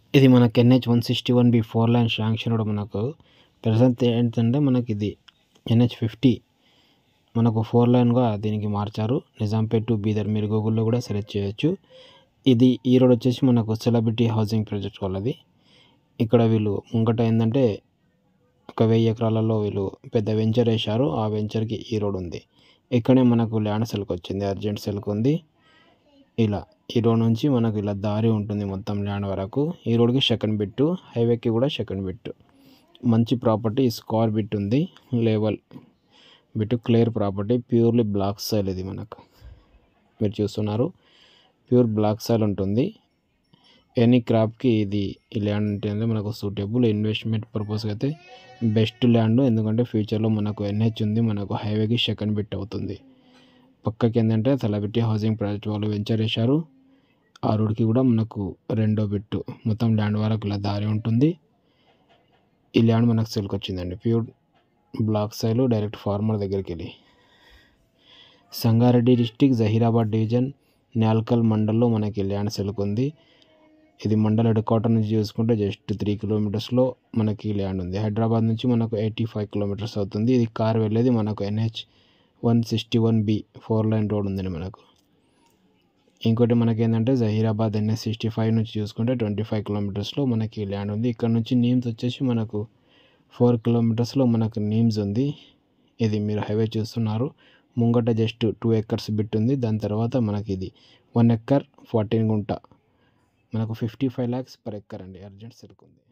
ఇది మనకి NH one sixty one B four line sanction కూడా మనకు ప్రజెంట్ ఏంటంటే మనకి ఇది ఎన్హెచ్ ఫిఫ్టీ మనకు ఫోర్ లైన్గా దీనికి మార్చారు నిజాంపేట్ టు బీదర్ మీరు గూగుల్లో కూడా సెలెక్ట్ చేయొచ్చు ఇది ఈ రోడ్ వచ్చేసి మనకు సెలబ్రిటీ హౌసింగ్ ప్రాజెక్ట్ వాళ్ళది ఇక్కడ వీళ్ళు ముంగట ఏంటంటే ఒక వెయ్యి ఎకరాలలో వీళ్ళు పెద్ద వెంచర్ వేశారు ఆ వెంచర్కి ఈ రోడ్ ఉంది ఇక్కడే మనకు ల్యాండ్ సెల్కి వచ్చింది అర్జెంట్ సెల్కి ఉంది ఇలా ఈ రోడ్ నుంచి మనకు ఇలా దారి ఉంటుంది మొత్తం ల్యాండ్ వరకు ఈ రోడ్కి సెకండ్ బిట్టు హైవేకి కూడా సెకండ్ బిట్టు మంచి ప్రాపర్టీ స్క్వేర్ బిట్ ఉంది level bit clear property purely black soil ఇది మనకు మీరు చూస్తున్నారు ప్యూర్ బ్లాక్ సైల్ ఉంటుంది ఎనీ క్రాప్కి ఇది ఈ ల్యాండ్ ఉంటుంది మనకు సూటబుల్ ఇన్వెస్ట్మెంట్ పర్పస్కి అయితే బెస్ట్ ల్యాండ్ ఎందుకంటే ఫ్యూచర్లో మనకు ఎన్హెచ్ ఉంది మనకు హైవేకి సెకండ్ బిట్ అవుతుంది పక్కకి ఏంటంటే సెలబ్రిటీ హౌసింగ్ ప్రాజెక్ట్ వాళ్ళు వెంచర్ వేశారు ఆ రోడ్కి కూడా మనకు రెండో బిట్టు మొత్తం ల్యాండ్ వరకు ఇలా దారి ఉంటుంది ఈ ల్యాండ్ మనకు సెల్కి వచ్చిందండి pure black soil direct farmer దగ్గరికి వెళ్ళి సంగారెడ్డి డిస్టిక్ జహీరాబాద్ డివిజన్ నేల్కల్ మండల్లో మనకి ల్యాండ్ సెల్కి ఉంది ఇది మండల హెడ్ క్వార్టర్ నుంచి చూసుకుంటే జస్ట్ త్రీ కిలోమీటర్స్లో మనకి ల్యాండ్ ఉంది హైదరాబాద్ నుంచి మనకు ఎయిటీ ఫైవ్ కిలోమీటర్స్ అవుతుంది ఇది కార్ వెళ్ళేది మనకు NH one sixty one B four line road ఉందండి మనకు ఇంకోటి మనకి ఏంటంటే జహీరాబాద్ ఎన్హెచ్ సిక్స్టీ ఫైవ్ నుంచి చూసుకుంటే ట్వంటీ ఫైవ్ కిలోమీటర్స్లో మనకి ల్యాండ్ ఉంది ఇక్కడ నుంచి నీమ్స్ వచ్చేసి మనకు ఫోర్ కిలోమీటర్స్లో మనకు నీమ్స్ ఉంది ఇది మీరు హైవే చూస్తున్నారు ముంగట జస్ట్ టూ ఎకర్స్ బిట్ ఉంది దాని తర్వాత మనకి ఇది వన్ ఎక్కర్ ఫార్టీన్ గుంట మనకు fifty five lakhs per acre అండి అర్జెంట్ సరుకు ఉంది